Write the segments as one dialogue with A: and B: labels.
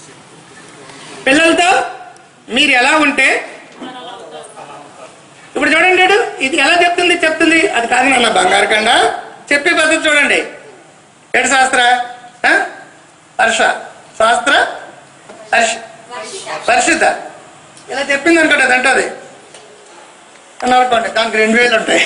A: పిల్లలతో మీరు ఎలా ఉంటే ఇప్పుడు చూడండి ఏడు, ఇది ఎలా చెప్తుంది చెప్తుంది అది కాదు నాన్న బంగారు కండ చెప్పే పద్ధతి చూడండి ఏడు శాస్త్ర ఆ? హర్ష శాస్త్ర హర్ష హర్షిత ఇలా చెప్పింది అనుకోండి అది అంటది అని అనుకోండి దానికి రెండు వేలు ఉంటాయి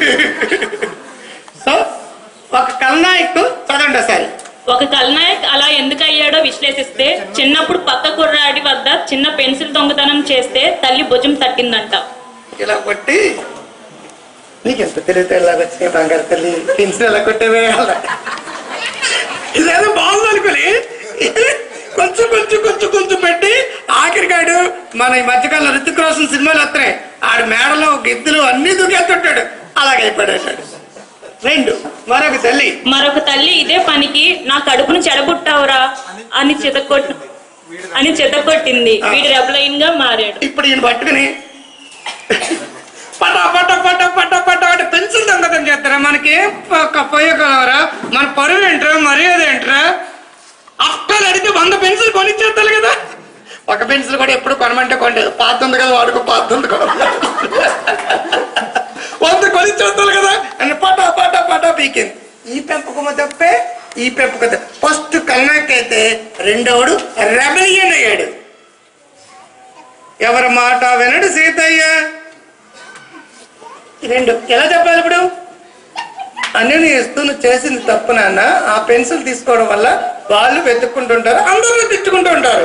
A: సో ఒక కల్నాయక్ చదవండి సార్
B: ఒక కల్నాయక్ అలా ఎందుకు అయ్యాడో విశ్లేషిస్తే చిన్నప్పుడు పక్క కుర్రాడి వద్ద చిన్న పెన్సిల్ దొంగతనం చేస్తే తల్లి భుజం తట్టిందంట
A: ఇలా కొట్టి నీకు ఎంత తెలివితే ఇలాగ వచ్చినాయి బంగారు తల్లి పెన్సిల్ ఎలా కొట్టేవే అలా ఇదేదో బాగుంది అనుకోని కొంచెం కొంచెం కొంచెం కొంచెం పెట్టి ఆఖరికాడు మన ఈ మధ్యకాలంలో రితిక్ రోషన్ సినిమాలు వస్తున్నాయి ఆడు మేడలో గిద్దులు అన్ని దూకేస్తుంటాడు అలాగే అయిపోయాడు రెండు మరొక తల్లి
B: మరొక తల్లి ఇదే పనికి నా కడుపును చెడబుట్టావురా అని చితకొట్టు అని చితకొట్టింది వీడి రెబలైన్ గా మారాడు
A: ఇప్పుడు ఈయన పట్టుకుని పట పట పట పట పట అంటే పెన్సిల్ దొంగతనం చేస్తారా మనకి పోయగలవరా మన పరువు ఏంట్రా మర్యాద ఏంట్రా అక్కలు అడిగితే వంద పెన్సిల్ కొనిచ్చేస్తారు కదా ఒక పెన్సిల్ కూడా ఎప్పుడు కొనమంటే కొండే పాత ఉంది కదా వాడుకో పాత ఉంది కదా వంద కొనిచ్చేస్తారు కదా అని పట పట పట పీకింది ఈ పెంపకం తప్పే ఈ పెంపకం ఫస్ట్ కన్నాకైతే రెండోడు రెబలియన్ అయ్యాడు ఎవరి మాట వినడు సీతయ్య రెండు ఎలా చెప్పాలి ఇప్పుడు అన్నీ ఇస్తూ నువ్వు చేసింది తప్పు నాన్న ఆ పెన్సిల్ తీసుకోవడం వల్ల వాళ్ళు వెతుక్కుంటుంటారు అందరూ తిట్టుకుంటూ ఉంటారు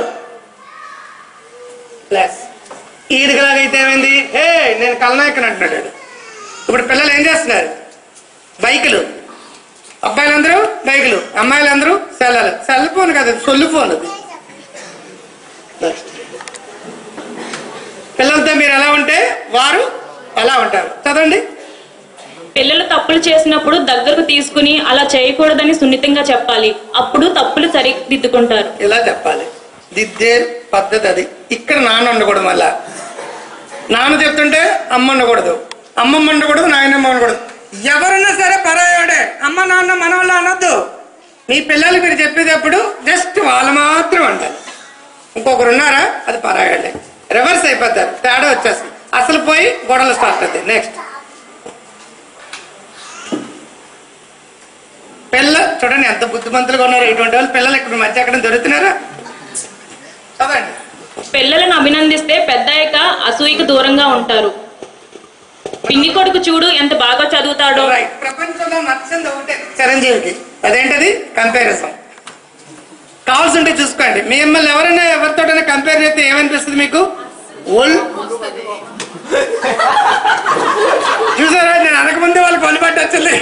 A: ప్లస్ ఈడిగలాగైతే ఏమైంది హే నేను కల్నాయకన్ అంటున్నాడు వాడు. ఇప్పుడు పిల్లలు ఏం చేస్తున్నారు బైకులు అబ్బాయిలందరూ బైకులు అమ్మాయిలందరూ సెల్లలు సెల్ ఫోన్ కదా సొల్లు ఫోన్ అది నెక్స్ట్ పిల్లలతో మీరు ఎలా ఉంటే వారు అలా ఉంటారు చదవండి
B: పిల్లలు తప్పులు చేసినప్పుడు దగ్గరకు తీసుకుని అలా చేయకూడదని సున్నితంగా చెప్పాలి అప్పుడు తప్పులు సరిదిద్దుకుంటారు
A: ఇలా చెప్పాలి దిద్దే పద్ధతి అది ఇక్కడ నాన్న ఉండకూడదు మళ్ళా నాన్న చెప్తుంటే అమ్మ ఉండకూడదు అమ్మమ్మ ఉండకూడదు నాయనమ్మ ఉండకూడదు ఎవరైనా సరే పరాయాడే అమ్మ నాన్న మనవల్ల అనొద్దు మీ పిల్లలు మీరు చెప్పేటప్పుడు జస్ట్ వాళ్ళు మాత్రం అంటారు ఇంకొకరు ఉన్నారా అది పరాయాడే రివర్స్ అయిపోతారు తేడా వచ్చేస్తుంది అసలు పోయి గొడవలు స్టార్ట్ అవుతాయి నెక్స్ట్ పిల్ల చూడండి ఎంత బుద్ధిమంతులుగా ఉన్నారు ఇటువంటి వాళ్ళు పిల్లలు ఇక్కడ మధ్య ఎక్కడ దొరుకుతున్నారా చదవండి
B: పిల్లలను అభినందిస్తే పెద్దయ్యాక అసూయకు దూరంగా ఉంటారు పిన్ని కొడుకు చూడు ఎంత బాగా చదువుతాడో
A: రైట్ ప్రపంచంలో నచ్చింది ఒకటే చిరంజీవికి అదేంటది కంపారిజన్ కావాల్సింటే చూసుకోండి మిమ్మల్ని ఎవరైనా ఎవరితోటైనా కంపేర్ చేస్తే ఏమనిపిస్తుంది మీకు ఒల్ చూసారా నేను అనకముందే వాళ్ళకి ఒళ్ళు పట్టొచ్చింది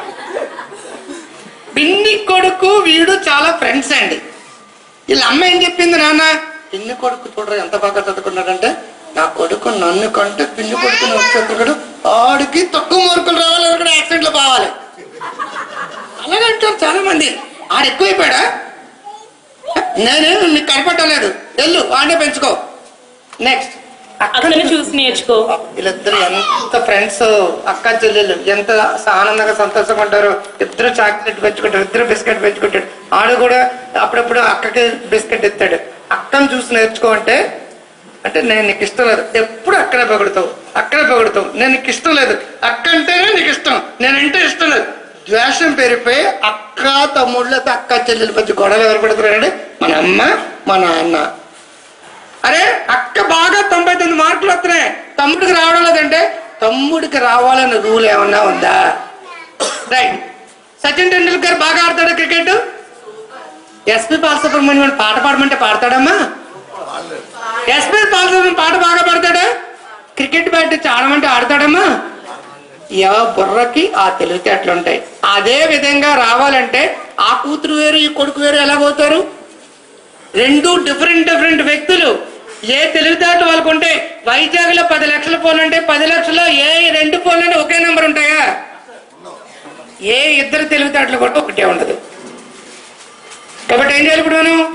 A: పిన్ని కొడుకు వీడు చాలా ఫ్రెండ్స్ అండి వీళ్ళ అమ్మ ఏం చెప్పింది నాన్న పిన్ని కొడుకు చూడరా ఎంత బాగా చదువుకున్నాడంటే నా కొడుకు నన్ను కంటే పిన్ని కొడుకు చదువుకున్నాడు ఆడికి తక్కువ మార్కులు రావాలి ఎవరికైనా యాక్సిడెంట్ లో పోవాలి అలాగే అంటారు చాలా మంది ఆడు ఎక్కువైపోయాడా నేనేం నీకు కనపడలేదు వెళ్ళు వాడే పెంచుకో నెక్స్ట్
B: అక్కను చూసి నేర్చుకో
A: వీళ్ళిద్దరు ఎంత ఫ్రెండ్స్ అక్క చెల్లెలు ఎంత ఆనందంగా సంతోషంగా ఉంటారు ఇద్దరు చాక్లెట్ పెంచుకుంటారు ఇద్దరు బిస్కెట్ పెంచుకుంటాడు ఆడు కూడా అప్పుడప్పుడు అక్కకి బిస్కెట్ ఇస్తాడు అక్కను చూసి నేర్చుకో అంటే అంటే నేను నీకు ఇష్టం లేదు ఎప్పుడు అక్కడే పొగుడుతావు అక్కడే పొగుడుతావు నేను నీకు ఇష్టం లేదు అక్క అంటేనే నీకు ఇష్టం నేను అంటే ఇష్టం లేదు ద్వేషం పెరిగిపోయి అక్క తమ్ముళ్ళతో అక్క చెల్లెల మధ్య గొడవ ఎవరు పెడుతున్నారంటే మన అమ్మ మా నాన్న అరే అక్క బాగా తొంభై తొమ్మిది మార్కులు వస్తున్నాయి తమ్ముడికి రావడం లేదంటే తమ్ముడికి రావాలన్న రూల్ ఏమన్నా ఉందా రైట్ సచిన్ టెండూల్కర్ బాగా ఆడతాడు క్రికెట్ ఎస్పి బాలసుబ్రహ్మణ్యం పాట పాడమంటే పాడతాడమ్మా ఎస్పి బాలసుబ్రహ్మణ్యం పాట బాగా పాడతాడా క్రికెట్ బ్యాట్ ఇచ్చి ఆడమంటే ఆడతాడమ్మా ఎవ బుర్రకి ఆ తెలివితేటలు ఉంటాయి అదే విధంగా రావాలంటే ఆ కూతురు వేరు ఈ కొడుకు వేరు ఎలా పోతారు రెండు డిఫరెంట్ డిఫరెంట్ వ్యక్తులు ఏ తెలివితేటలు వాళ్ళకు ఉంటాయి వైజాగ్ లో పది లక్షల ఫోన్ అంటే పది లక్షల్లో ఏ రెండు ఫోన్లు అంటే ఒకే నెంబర్ ఉంటాయా ఏ ఇద్దరు తెలివితేటలు కూడా ఒకటే ఉండదు కాబట్టి ఏం చేయాలి ఇప్పుడు మనం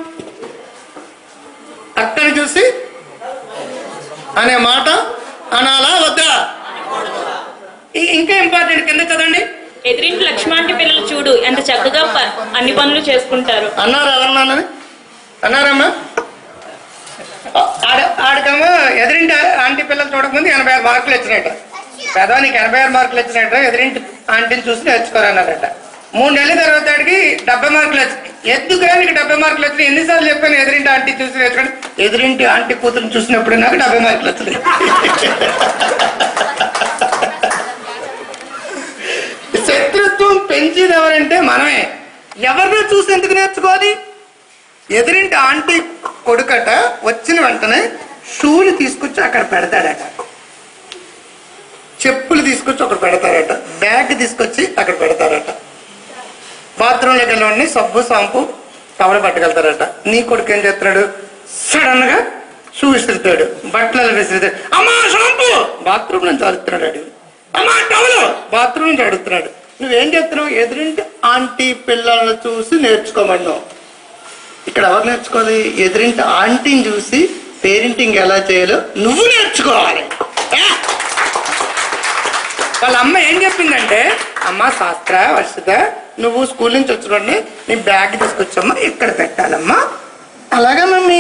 A: అక్కని చూసి అనే మాట అనాలా వద్దా ఇ- ఇంకా ఇంపార్టెంట్ కింద చదవండి
B: ఎదిరింటి లక్ష్మాంటి పిల్లలు చూడు ఎంత చక్కగా ప- అన్ని పనులు చేసుకుంటారు
A: అన్నారు ఎవరన్నానని అన్నారమ్మా ఆడ ఆడికేమో ఎదురింటి ఆంటీ పిల్లలు చూడకముందు ఎనభై ఆరు మార్కులు వచ్చినాయట పెదవానికి ఎనభై ఆరు మార్కులు వచ్చినాయట ఎదురింటి ఆంటీని చూసి నేర్చుకోరన్నారట మూడు నెలల తర్వాత ఆడికి డెబ్బై మార్కులు వచ్చాయి ఎందుకురా నీకు డెబ్బై మార్కులు వచ్చినాయి ఎన్నిసార్లు చెప్పాను ఎదురింటి ఆంటీ చూసి నేర్చుకోండి ఎదురింటి ఆంటీ కూతురు చూసినప్పుడు నాకు డెబ్బై మార్కులు వచ్చినాయి శత్రుత్వం పెంచేది ఎవరంటే మనమే ఎవరినో చూసి ఎందుకు నేర్చుకోవాలి ఎదురింటి ఆంటీ కొడుకట వచ్చిన వెంటనే షూలు తీసుకొచ్చి అక్కడ పెడతాడట చెప్పులు తీసుకొచ్చి అక్కడ పెడతారట బ్యాగ్ తీసుకొచ్చి అక్కడ పెడతారట బాత్రూంలోకి వెళ్ళి సబ్బు షాంపు కవర్ పట్టుకెళ్తారట నీ కొడుకు ఏం చేస్తున్నాడు సడన్ గా షూ విసురుతాడు బట్టలు విసురుతాడు అమ్మా షాంపు బాత్రూమ్ నుంచి అడుగుతున్నాడు వాడు. అమ్మా టవలు బాత్రూమ్ నుంచి అడుగుతున్నాడు నువ్వేం చెప్తున్నావు ఎదురింటి ఆంటీ పిల్లల్ని చూసి నేర్చుకోమన్నావు ఇక్కడ ఎవరు నేర్చుకోవాలి ఎదురింటి ఆంటీని చూసి పేరెంటింగ్ ఎలా చేయాలో నువ్వు నేర్చుకోవాలి ఏ? వాళ్ళ అమ్మ ఏం చెప్పిందంటే అమ్మ శాస్త్ర వర్షిత నువ్వు స్కూల్ నుంచి వచ్చినోడిని నీ బ్యాగ్ తీసుకొచ్చమ్మా ఇక్కడ పెట్టాలమ్మా అలాగా మమ్మీ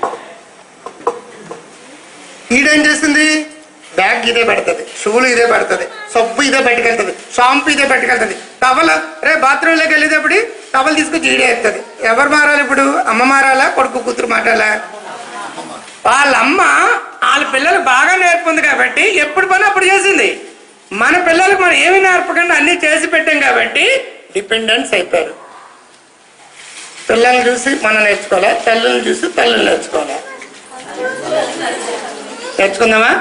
A: ఈడేం చేసింది బ్యాగ్ ఇదే పెడుతుంది షూలు ఇదే పెడుతుంది సబ్బు ఇదే పెట్టుకెళ్తుంది షాంపూ ఇదే పెట్టుకెళ్తుంది టవల్ రే బాత్రూంలోకి వెళ్ళేటప్పుడు టవల్ తీసుకొచ్చి ఈడే ఎత్తుంది ఎవరు మారాలి ఇప్పుడు అమ్మ మారాలా కొడుకు కూతురు మారాలా వాళ్ళ అమ్మ వాళ్ళ పిల్లలు బాగా నేర్పుంది కాబట్టి ఎప్పుడు పని అప్పుడు చేసింది మన పిల్లలకు మనం ఏమి నేర్పకుండా అన్ని చేసి పెట్టాం కాబట్టి డిపెండెన్స్ అయిపోయారు పిల్లల్ని చూసి మనం నేర్చుకోవాలి తల్లులను చూసి తల్లులు నేర్చుకోవాలి నేర్చుకుందామా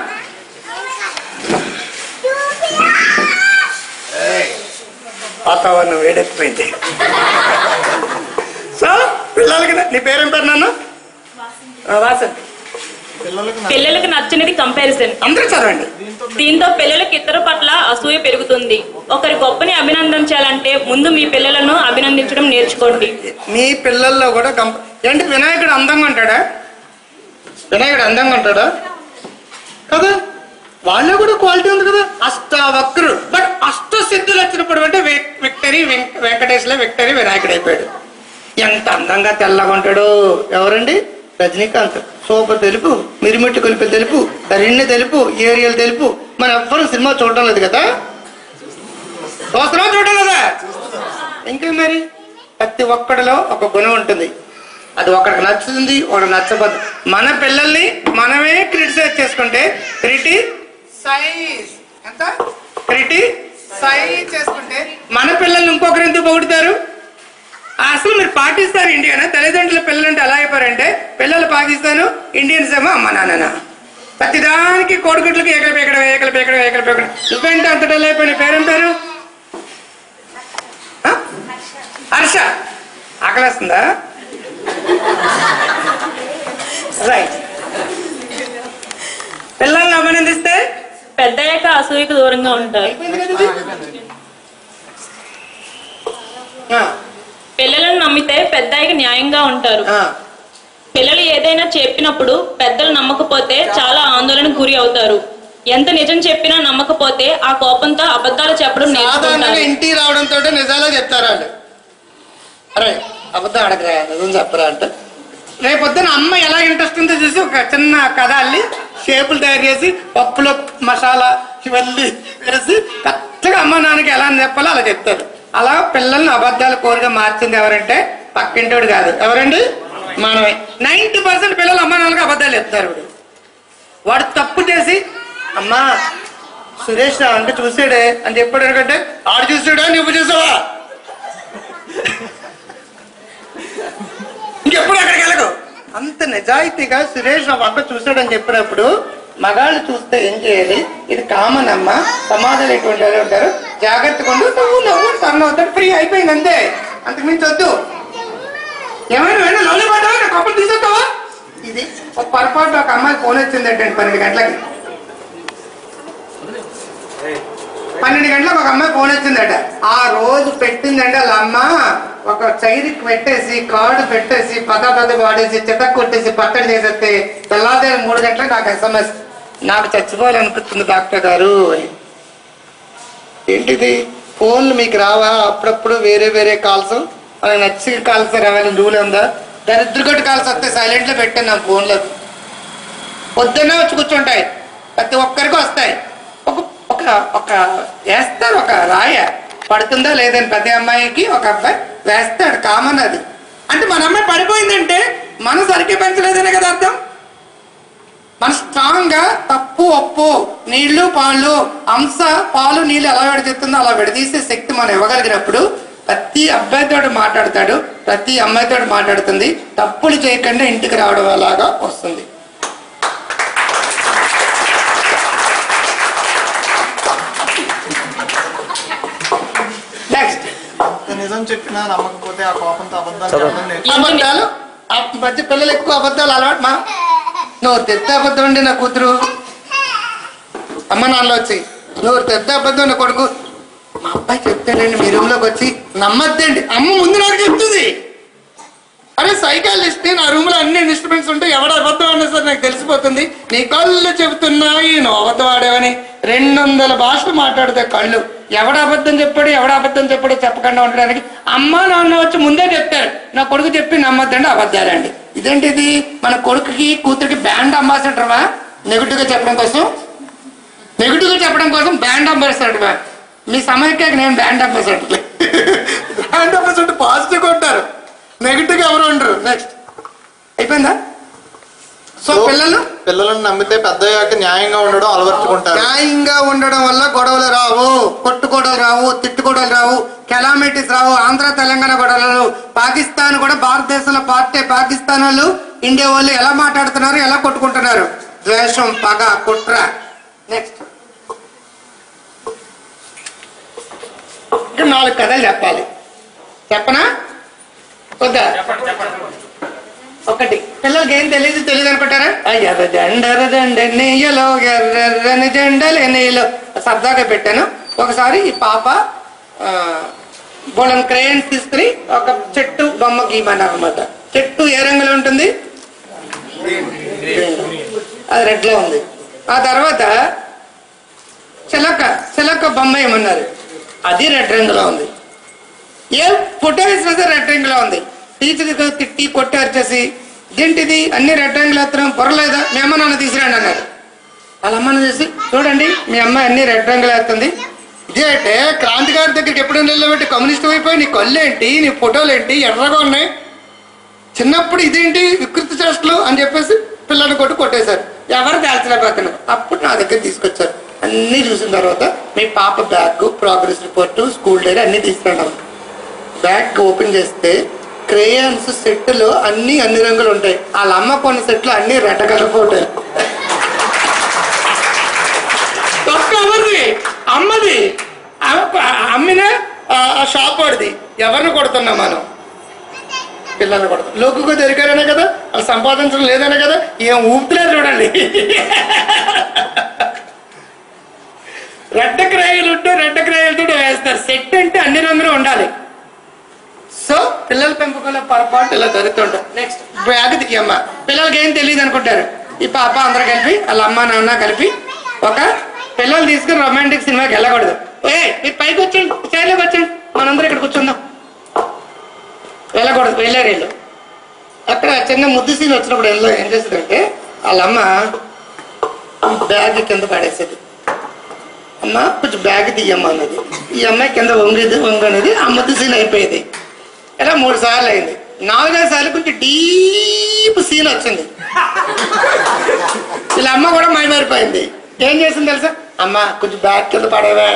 A: వాతావరణం వేడెక్కిపోయింది సో పిల్లలకి నీ పేరేం పేరు నన్ను వాసన్
B: పిల్లలకు నచ్చినది కంపారిజన్
A: అందరూ చదవండి
B: దీంతో పిల్లలకి ఇతర పట్ల అసూయ పెరుగుతుంది ఒకరి గొప్పని అభినందించాలంటే ముందు మీ పిల్లలను అభినందించడం నేర్చుకోండి
A: మీ పిల్లల్లో కూడా కంప ఏంటి వినాయకుడు అందంగా ఉంటాడా వినాయకుడు అందంగా ఉంటాడా కదా వాళ్ళలో కూడా క్వాలిటీ ఉంది కదా అష్టవక్రుడు బట్ అష్ట సిద్ధులు వచ్చినప్పుడు అంటే విక్- విక్టరీ వెంక- వెంకటేశ్వర విక్టరీ వినాయకుడు అయిపోయాడు ఎంత అందంగా తెల్లగా ఉంటాడు ఎవరండి రజనీకాంత్ సూపర్ తెలుపు మిరిమిట్టు కొలిపి తెలుపు ధరణ్య తెలుపు ఏరియల్ తెలుపు మన ఎవ్వరు సినిమా చూడడం లేదు కదా చూస్తున్నాం చూడడం కదా ఇంకా మరి ప్రతి ఒక్కడిలో ఒక గుణం ఉంటుంది అది ఒకరికి నచ్చుతుంది ఒకటి నచ్చబోదు మన పిల్లల్ని మనమే క్రిటిసైజ్ చేసుకుంటే క్రిటి సైజ్ ఎంత క్రిటి సైజ్ చేసుకుంటే మన పిల్లల్ని ఇంకొకరు ఎందుకు పొగుడుతారు అసలు మీరు పాకిస్తాన్ ఇండియానా తల్లిదండ్రుల పిల్లలంటే ఎలా అయిపోయారంటే పిల్లలు పాకిస్తాను ఇండియన్స్ ఏమో అమ్మ నాన్న ప్రతిదానికి కోడిగుడ్లకి ఏకలు పేకడం ఏకలు పేకడం ఏకలు పేకడం నువ్వేంటి అంత డల్ అయిపోయిన పేరేం పేరు ఆ? హర్ష ఆకలేస్తుందా రైట్ పిల్లల్ని అభినందిస్తే
B: పెద్దయ్యాక అసూయకు దూరంగా ఉంటారు
A: అయిపోయింది కదా ఇది? ఆ,
B: పిల్లలను నమ్మితే పెద్దయ్యకి న్యాయంగా ఉంటారు
A: ఆ.
B: పిల్లలు ఏదైనా చెప్పినప్పుడు పెద్దలు నమ్మకపోతే చాలా ఆందోళనకు గురి అవుతారు ఎంత నిజం చెప్పినా నమ్మకపోతే ఆ కోపంతో అబద్ధాలు చెప్పడం
A: సాధారణంగా
B: నేర్చుకుంటారు
A: ఇంటికి రావడంతో నిజాలే చెప్తారు వాళ్ళు అరే అబద్ధం అడగరా నిజం చెప్పరా అంటే రేపొద్దున అమ్మ ఎలా ఇంట్రెస్ట్ ఉందో చూసి ఒక చిన్న కథ అల్లి షేపులు తయారు చేసి పప్పులో మసాలా ఇవన్నీ వేసి కరెక్ట్గా అమ్మ నాన్నకి ఎలా చెప్పాలో అలా చెప్తారు అలా పిల్లల్ని అబద్ధాలు కోరిగా మార్చింది ఎవరంటే పక్కింటోడు కాదు ఎవరండి మనమే నైన్టీ పర్సెంట్ పిల్లలు అమ్మ నాన్నకి అబద్ధాలు చెప్తారు ఇప్పుడు వాడు తప్పు చేసి అమ్మా సురేష్ నా వంక చూసాడే అని చెప్పాడు ఎందుకంటే ఆడు చూసాడా నువ్వు చూసావా ఇంకెప్పుడు అక్కడికి వెళ్ళకు అంత నిజాయితీగా సురేష్ నా వంక చూసాడని చెప్పినప్పుడు మగాళ్ళు చూస్తే ఏం చేయాలి ఇది కామన్ అమ్మ సమాజంలో ఎటువంటి వాళ్ళు ఉంటారు జాగ్రత్తగా ఉండు నువ్వు నవ్వు సన్న అవుతాడు ఫ్రీ అయిపోయింది అంతే అంతకు మించి వద్దు ఏమైనా వేణా లోనే పడ్డావా నా కప్పులు తీసేస్తావా ఇది ఒక పొరపాటు ఒక అమ్మాయి ఫోన్ వచ్చింది అంటే పన్నెండు గంటలకి పన్నెండు గంటలకు ఒక అమ్మాయి ఫోన్ వచ్చిందట ఆ రోజు పెట్టిందంటే వాళ్ళ అమ్మ ఒక చైరికి పెట్టేసి కార్డు పెట్టేసి పద పద వాడేసి చితక్ కొట్టేసి పట్టడి చేసేస్తే తెల్లారి మూడు గంటలకు నాకు ఎస్ఎంఎస్ నాకు చచ్చిపోవాలనిపిస్తుంది డాక్టర్ గారు అని ఏంటిది ఫోన్లు మీకు రావా అప్పుడప్పుడు వేరే వేరే కాల్స్ మనకు నచ్చిన కాల్స్ రావాలని రూల్ ఉందా దరిద్ర కొట్టి కాల్సి వస్తే సైలెంట్లో పెట్టాను నా ఫోన్లో పొద్దున్నే వచ్చి కూర్చుంటాయి ప్రతి ఒక్కరికి వస్తాయి ఒక ఒక ఒక వేస్తారు ఒక రాయ పడుతుందా లేదని ప్రతి అమ్మాయికి ఒక అబ్బాయి వేస్తాడు కామన్ అది అంటే మన అమ్మాయి పడిపోయిందంటే మనం సరిగ్గా పెంచలేదనే కదా అర్థం మన స్ట్రాంగ్ గా తప్పు ఒప్పు నీళ్లు పాలు అంశ పాలు నీళ్లు ఎలా విడదీస్తుందో అలా విడదీసే శక్తి మనం ఇవ్వగలిగినప్పుడు ప్రతి అబ్బాయితో మాట్లాడతాడు ప్రతి అమ్మాయితో మాట్లాడుతుంది తప్పులు చేయకుండా ఇంటికి రావడం అలాగా వస్తుంది నెక్స్ట్
C: నిజం చెప్పినా నమ్మకపోతే ఆ కోపంతో అబద్ధాలు చెప్పడం నేర్చు
A: అబద్ధాలు ఆ మధ్య పిల్లలు ఎక్కువ అబద్ధాలు అలవాటు మా నువ్వు తెత్త అబద్ధం అండి నా కూతురు అమ్మ నాన్నలు వచ్చి నువ్వు తెత్త అబద్ధం నా కొడుకు మా అబ్బాయి చెప్తాడండి మీ రూమ్లోకి వచ్చి నమ్మద్దండి అమ్మ ముందు నాకు చెప్తుంది అరే సైకాలజిస్ట్ నా రూమ్ లో అన్ని ఇన్స్ట్రుమెంట్స్ ఉంటే ఎవడ అబద్ధం అన్నా సరే నాకు తెలిసిపోతుంది నీ కళ్ళు చెబుతున్నాయి నువ్వు అబద్ధం ఆడేవని రెండు వందల భాషలు మాట్లాడితే కళ్ళు ఎవడ అబద్ధం చెప్పాడు ఎవడ అబద్ధం చెప్పాడు చెప్పకుండా ఉండడానికి అమ్మ నాన్న వచ్చి ముందే చెప్తారు నా కొడుకు చెప్పి నమ్మద్దండి అబద్ధాలండి ఇదేంటి ఇది మన కొడుకుకి కూతురికి బ్యాండ్ అంబాసిడర్వా నెగిటివ్ గా చెప్పడం కోసం నెగిటివ్ గా చెప్పడం కోసం బ్యాండ్ అంబాసిడర్ మీ సమయಕ್ಕೆ నేను brand ambassador brand ambassador positive ఉంటారు నెగిటివ్ ఎవరు ఉండరు నెక్స్ట్ అయిపోయిందా సో పిల్లలు
C: పిల్లలను నమ్మితే పెద్దయ్యాక న్యాయంగా ఉండడం అలవర్చుకుంటారు
A: న్యాయంగా ఉండడం వల్ల గొడవలు రావు కొట్టుకోడలు రావు తిట్టుకోడలు రావు కెలామిటీస్ రావు ఆంధ్ర తెలంగాణ గొడవలు రావు. పాకిస్తాన్ కూడా భారతదేశంలో పార్టీ పాకిస్తాన్ వాళ్ళు ఇండియా వాళ్ళు ఎలా మాట్లాడుతున్నారు ఎలా కొట్టుకుంటున్నారు ద్వేషం పగ కుట్ర నెక్స్ట్ ఇంకా నాలుగు కథలు చెప్పాలి చెప్పనా వద్దా ఒకటి పిల్లలకి ఏం తెలియదు తెలియదు అనుకుంటారా ఎర్ర జెండర జెండ నెయ్యలో ఎర్రని జెండలే నెయ్యలో సరదాగా పెట్టాను ఒకసారి ఈ పాప బోళం క్రేయన్స్ తీసుకుని ఒక చెట్టు బొమ్మ గీమన్నారు అనమాట చెట్టు ఏ రంగులో ఉంటుంది అది రెడ్ లో ఉంది ఆ తర్వాత చిలక చిలక బొమ్మ ఏమన్నారు అది రెడ్ రంగులో ఉంది ఏ ఫోటో వేసినా సరే రెడ్ రంగులో ఉంది టీచర్ దగ్గర తిట్టి కొట్టి అరిచేసి ఇదేంటిది అన్ని రెడ్ రంగులు వేస్తున్నాం పొరలేదా మీ అమ్మ నాన్న తీసుకురండి అన్నారు వాళ్ళ అమ్మని చూసి చూడండి మీ అమ్మాయి అన్ని రెడ్ రంగులు వేస్తుంది ఇదే అంటే క్రాంతి గారి దగ్గరికి ఎప్పుడు నిలబెట్టి కమ్యూనిస్ట్ అయిపోయి నీ కళ్ళు ఏంటి నీ ఫోటోలు ఏంటి ఎర్రగా ఉన్నాయి చిన్నప్పుడు ఇదేంటి వికృతి చేష్టలు అని చెప్పేసి పిల్లల్ని కొట్టి కొట్టేశారు ఎవరు దాల్చలేకపోతున్నారు అప్పుడు నా దగ్గర తీసుకొచ్చారు అన్ని చూసిన తర్వాత మీ పాప bag progress report school diary అన్ని తీసుకున్నాం బ్యాగ్ ఓపెన్ చేస్తే క్రేయాన్స్ సెట్లో అన్ని అన్ని రంగులు ఉంటాయి వాళ్ళ అమ్మ కొన్న సెట్లు అన్ని రెడ్ కలర్ ఉంటాయి ఒక్క ఎవరిది అమ్మది అమ్మ- అమ్మిన ఆ షాప్ వాడిది ఎవరిని కొడుతున్నాం మనం పిల్లల్ని కొడతాం లోకుగా దొరికారనే కదా వాళ్ళు సంపాదించడం లేదనే కదా ఏం ఊపుతున్నారు చూడండి రెడ్డ క్రాయలు ఉంటే రెడ్డ క్రాయలతో వేస్తారు సెట్ అంటే అన్ని రంగులు ఉండాలి సో పిల్లల పెంపకంలో పొరపాటు ఇలా జరుగుతుంటాయి నెక్స్ట్ బ్యాగ్ దిగమ్మ పిల్లలకి ఏం తెలియదు అనుకుంటారు ఈ పాప అందరూ కలిపి వాళ్ళ అమ్మ నాన్న కలిపి ఒక పిల్లలు తీసుకుని రొమాంటిక్ సినిమాకి వెళ్ళకూడదు ఏ మీరు పైకి వచ్చండి చైర్లోకి వచ్చండి మనందరం ఇక్కడ కూర్చుందాం వెళ్ళకూడదు వెళ్ళారు వీళ్ళు అక్కడ చిన్న ముద్దు సీన్ వచ్చినప్పుడు వెళ్ళి ఏం చేస్తుందంటే వాళ్ళ అమ్మ బ్యాగ్ కింద పడేసేది అమ్మ కొంచెం బ్యాగ్ తీయమ్మ అన్నది ఈ అమ్మాయి కింద వంగేది వంగనేది ఆ ముద్దు సీన్ అయిపోయేది ఇలా మూడు సార్లు అయింది నాలుగైదు సార్లు కొంచెం డీప్ సీన్ వచ్చింది ఇలా అమ్మ కూడా మైమారిపోయింది ఏం చేసింది తెలుసా అమ్మ కొంచెం బ్యాగ్ కింద పడేవే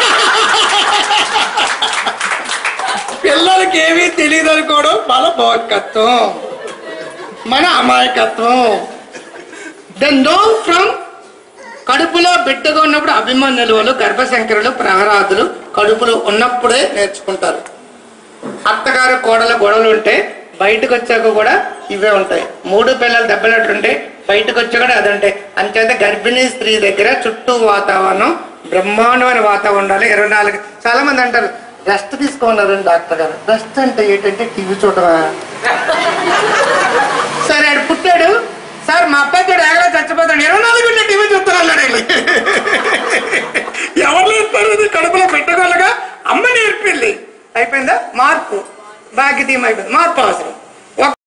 A: పిల్లలకి ఏమీ తెలియదు అనుకోవడం మన మూర్ఖత్వం మన అమాయకత్వం ద నో ఫ్రమ్ కడుపులో బిడ్డగా ఉన్నప్పుడు అభిమన్యులు గర్భశంకరులు ప్రహరాదులు కడుపులో ఉన్నప్పుడే నేర్చుకుంటారు అత్తగారు కోడల గొడవలు ఉంటే బయటకు వచ్చాక కూడా ఇవే ఉంటాయి మూడు పిల్లలు దెబ్బలట్టుంటే బయటకు వచ్చా కూడా అది ఉంటాయి అంచేత గర్భిణీ స్త్రీ దగ్గర చుట్టూ వాతావరణం బ్రహ్మాండమైన వాతావరణం ఉండాలి ఇరవై నాలుగు చాలా మంది అంటారు రెస్ట్ తీసుకోన్నారండి డాక్టర్ గారు రెస్ట్ అంటే ఏంటంటే టీవీ చూడమా సరే ఆడు పుట్టాడు సార్ మా అబ్బాయి తోడు ఏగలా చచ్చిపోతాడు ఇరవై నాలుగు గంటల టీవీ చూస్తున్నారు వీళ్ళు. ఎవరు నేర్పారు ఇది కడుపులో పెట్టగలగా అమ్మ నేర్పింది అయిపోయిందా మార్పు భాగ్యతీయం అయిపోయింది మార్పు అవసరం